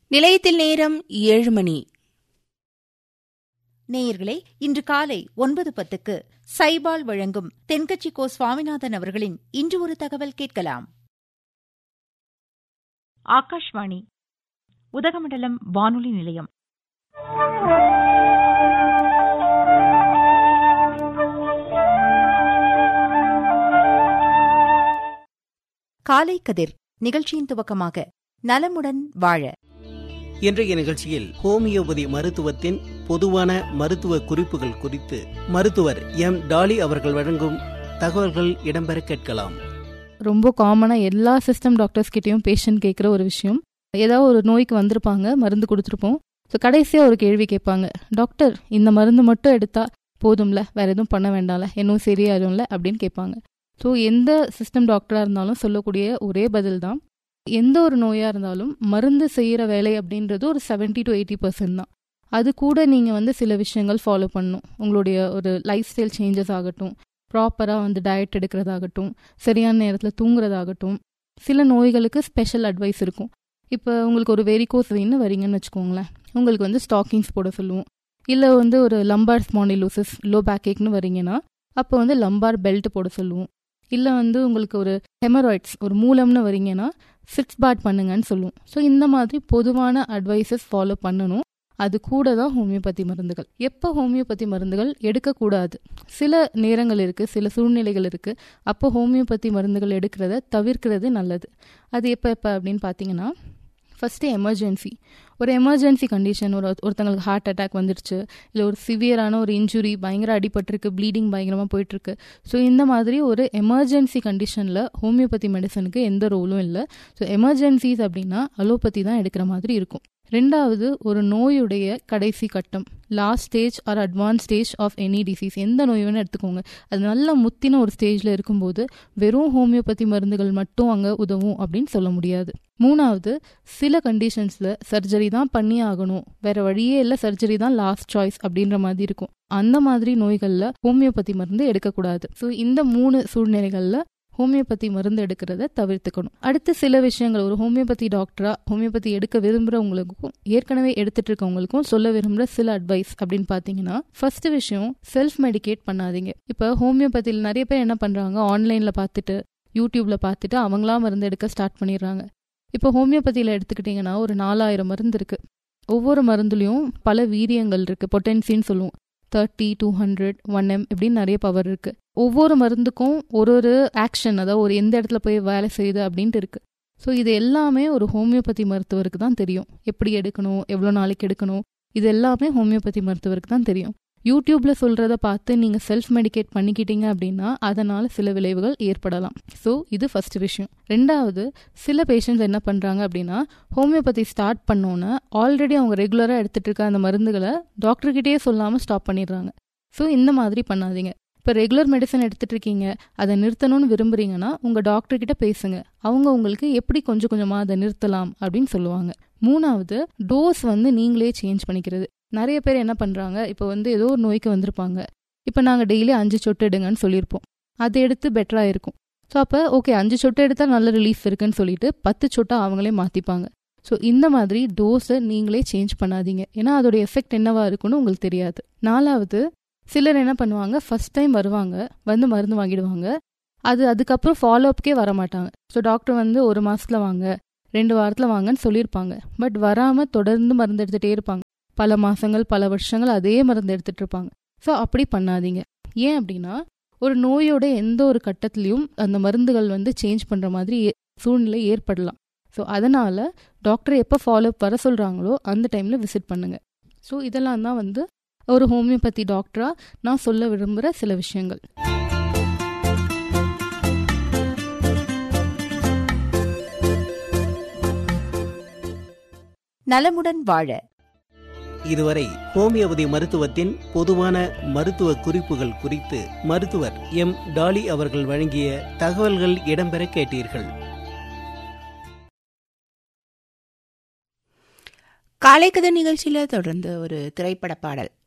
நிலையத்தில் நேரம் ஏழு மணி நேயர்களே இன்று காலை ஒன்பது பத்துக்கு சைபால் வழங்கும் தென்கட்சி கோ சுவாமிநாதன் அவர்களின் இன்று ஒரு தகவல் கேட்கலாம் ஆகாஷ்வாணி உதகமண்டலம் வானொலி நிலையம் காலை கதிர் நிகழ்ச்சியின் துவக்கமாக நலமுடன் வாழ இன்றைய நிகழ்ச்சியில் ஹோமியோபதி மருத்துவத்தின் பொதுவான மருத்துவ குறிப்புகள் குறித்து மருத்துவர் எம் டாலி அவர்கள் வழங்கும் தகவல்கள் இடம்பெற கேட்கலாம் ரொம்ப காமனாக எல்லா சிஸ்டம் டாக்டர்ஸ் கிட்டேயும் பேஷண்ட் கேட்குற ஒரு விஷயம் ஏதாவது ஒரு நோய்க்கு வந்திருப்பாங்க மருந்து கொடுத்துருப்போம் ஸோ கடைசியாக ஒரு கேள்வி கேட்பாங்க டாக்டர் இந்த மருந்து மட்டும் எடுத்தா போதும்ல வேற எதுவும் பண்ண வேண்டாம்ல இன்னும் சரியாயிரும்ல அப்படின்னு கேட்பாங்க ஸோ எந்த சிஸ்டம் டாக்டராக இருந்தாலும் சொல்லக்கூடிய ஒரே பதில் தான் எந்த ஒரு நோயாக இருந்தாலும் மருந்து செய்கிற வேலை அப்படின்றது ஒரு செவன்ட்டி டு எயிட்டி பர்சன்ட் தான் அது கூட நீங்கள் வந்து சில விஷயங்கள் ஃபாலோ பண்ணணும் உங்களுடைய ஒரு லைஃப் ஸ்டைல் சேஞ்சஸ் ஆகட்டும் ப்ராப்பராக வந்து டயட் எடுக்கிறதாகட்டும் சரியான நேரத்தில் தூங்குறதாகட்டும் சில நோய்களுக்கு ஸ்பெஷல் அட்வைஸ் இருக்கும் இப்போ உங்களுக்கு ஒரு வெரிகோஸ் வெயின்னு வரீங்கன்னு வச்சுக்கோங்களேன் உங்களுக்கு வந்து ஸ்டாக்கிங்ஸ் போட சொல்லுவோம் இல்லை வந்து ஒரு லம்பார் ஸ்மாண்டிலோசிஸ் லோ பேக் ஏக்னு வரீங்கன்னா அப்போ வந்து லம்பார் பெல்ட் போட சொல்லுவோம் இல்லை வந்து உங்களுக்கு ஒரு ஹெமராய்ட்ஸ் ஒரு மூலம்னு வரீங்கன்னா சிக்ஸ் பாட் பண்ணுங்கன்னு சொல்லுவோம் ஸோ இந்த மாதிரி பொதுவான அட்வைசஸ் ஃபாலோ பண்ணணும் அது கூட தான் ஹோமியோபதி மருந்துகள் எப்போ ஹோமியோபதி மருந்துகள் எடுக்கக்கூடாது சில நேரங்கள் இருக்குது சில சூழ்நிலைகள் இருக்குது அப்போ ஹோமியோபதி மருந்துகள் எடுக்கிறத தவிர்க்கிறது நல்லது அது எப்போ எப்போ அப்படின்னு பார்த்தீங்கன்னா ஃபஸ்ட்டு எமர்ஜென்சி ஒரு எமர்ஜென்சி கண்டிஷன் ஒரு ஒருத்தங்களுக்கு ஹார்ட் அட்டாக் வந்துடுச்சு இல்லை ஒரு சிவியரான ஒரு இன்ஜுரி பயங்கர அடிபட்டிருக்கு ப்ளீடிங் பயங்கரமாக போயிட்டுருக்கு ஸோ இந்த மாதிரி ஒரு எமர்ஜென்சி கண்டிஷனில் ஹோமியோபதி மெடிசனுக்கு எந்த ரோலும் இல்லை ஸோ எமர்ஜென்சிஸ் அப்படின்னா அலோபதி தான் எடுக்கிற மாதிரி இருக்கும் ரெண்டாவது ஒரு நோயுடைய கடைசி கட்டம் last stage or advance stage of any disease எந்த நோய் வேணால் எடுத்துக்கோங்க அது நல்ல முத்தின ஒரு ஸ்டேஜில் இருக்கும்போது வெறும் ஹோமியோபதி மருந்துகள் மட்டும் அங்கே உதவும் அப்படின்னு சொல்ல முடியாது மூணாவது சில கண்டிஷன்ஸில் சர்ஜரி தான் பண்ணி ஆகணும் வேற வழியே இல்லை சர்ஜரி தான் லாஸ்ட் சாய்ஸ் அப்படின்ற மாதிரி இருக்கும் அந்த மாதிரி நோய்களில் ஹோமியோபதி மருந்து எடுக்கக்கூடாது ஸோ இந்த மூணு சூழ்நிலைகளில் ஹோமியோபதி மருந்து எடுக்கிறத தவிர்த்துக்கணும் அடுத்து சில விஷயங்கள் ஒரு ஹோமியோபதி டாக்டரா ஹோமியோபதி எடுக்க விரும்புகிறவங்களுக்கும் ஏற்கனவே எடுத்துட்டு இருக்கவங்களுக்கும் சொல்ல விரும்புகிற சில அட்வைஸ் அப்படின்னு பார்த்தீங்கன்னா ஃபர்ஸ்ட் விஷயம் செல்ஃப் மெடிகேட் பண்ணாதீங்க இப்போ ஹோமியோபதியில் நிறைய பேர் என்ன பண்ணுறாங்க ஆன்லைனில் பார்த்துட்டு யூடியூப்ல பார்த்துட்டு அவங்களா மருந்து எடுக்க ஸ்டார்ட் பண்ணிடுறாங்க இப்போ ஹோமியோபதியில் எடுத்துக்கிட்டிங்கன்னா ஒரு நாலாயிரம் மருந்து இருக்கு ஒவ்வொரு மருந்துலையும் பல வீரியங்கள் இருக்கு பொட்டன்சின்னு சொல்லுவோம் thirty two hundred one M இப்படின்னு நிறைய பவர் இருக்கு ஒவ்வொரு மருந்துக்கும் ஒரு ஒரு ஆக்ஷன் அதாவது ஒரு எந்த இடத்துல போய் வேலை செய்யுது அப்படின்ட்டு இருக்கு ஸோ இது எல்லாமே ஒரு ஹோமியோபதி மருத்துவருக்கு தான் தெரியும் எப்படி எடுக்கணும் எவ்வளோ நாளைக்கு எடுக்கணும் இது எல்லாமே ஹோமியோபதி மருத்துவருக்கு தான் தெரியும் யூடியூப்ல சொல்றத பார்த்து நீங்க செல்ஃப் மெடிகேட் பண்ணிக்கிட்டீங்க அப்படின்னா அதனால சில விளைவுகள் ஏற்படலாம் ஸோ இது ஃபர்ஸ்ட் விஷயம் ரெண்டாவது சில பேஷண்ட்ஸ் என்ன பண்றாங்க அப்படின்னா ஹோமியோபதி ஸ்டார்ட் பண்ணோன்னே ஆல்ரெடி அவங்க ரெகுலராக எடுத்துட்டு இருக்க அந்த மருந்துகளை டாக்டர்கிட்டயே சொல்லாமல் ஸ்டாப் பண்ணிடுறாங்க ஸோ இந்த மாதிரி பண்ணாதீங்க இப்போ ரெகுலர் மெடிசன் எடுத்துட்டு இருக்கீங்க அதை நிறுத்தணும்னு விரும்புறீங்கன்னா உங்க டாக்டர் கிட்ட பேசுங்க அவங்க உங்களுக்கு எப்படி கொஞ்சம் கொஞ்சமா அதை நிறுத்தலாம் அப்படின்னு சொல்லுவாங்க மூணாவது டோஸ் வந்து நீங்களே சேஞ்ச் பண்ணிக்கிறது நிறைய பேர் என்ன பண்றாங்க இப்போ வந்து ஏதோ ஒரு நோய்க்கு வந்திருப்பாங்க இப்போ நாங்கள் டெய்லி அஞ்சு சொட்டு எடுங்கன்னு சொல்லியிருப்போம் அதை எடுத்து பெட்டராக இருக்கும் ஸோ அப்போ ஓகே அஞ்சு சொட்டு எடுத்தால் நல்ல ரிலீஃப் இருக்குன்னு சொல்லிட்டு பத்து சொட்டை அவங்களே மாற்றிப்பாங்க ஸோ இந்த மாதிரி டோஸை நீங்களே சேஞ்ச் பண்ணாதீங்க ஏன்னா அதோட எஃபெக்ட் என்னவா இருக்குன்னு உங்களுக்கு தெரியாது நாலாவது சிலர் என்ன பண்ணுவாங்க ஃபர்ஸ்ட் டைம் வருவாங்க வந்து மருந்து வாங்கிடுவாங்க அது அதுக்கப்புறம் ஃபாலோ அப்கே வர மாட்டாங்க ஸோ டாக்டர் வந்து ஒரு மாசத்துல வாங்க ரெண்டு வாரத்தில் வாங்கன்னு சொல்லியிருப்பாங்க பட் வராமல் தொடர்ந்து மருந்து எடுத்துகிட்டே இருப்பாங்க பல மாசங்கள் பல வருஷங்கள் அதே மருந்து எடுத்துட்டு இருப்பாங்க ஸோ அப்படி பண்ணாதீங்க ஏன் அப்படின்னா ஒரு நோயோட எந்த ஒரு கட்டத்திலையும் அந்த மருந்துகள் வந்து சேஞ்ச் பண்ணுற மாதிரி சூழ்நிலை ஏற்படலாம் ஸோ அதனால டாக்டர் எப்போ ஃபாலோ வர சொல்கிறாங்களோ அந்த டைமில் விசிட் பண்ணுங்க ஸோ இதெல்லாம் தான் வந்து ஒரு ஹோமியோபதி டாக்டரா நான் சொல்ல விரும்புகிற சில விஷயங்கள் நலமுடன் வாழ இதுவரை ஹோமியோபதி மருத்துவத்தின் பொதுவான மருத்துவ குறிப்புகள் குறித்து மருத்துவர் எம் டாலி அவர்கள் வழங்கிய தகவல்கள் இடம்பெற கேட்டீர்கள் காலை கதை நிகழ்ச்சியில தொடர்ந்து ஒரு திரைப்பட பாடல்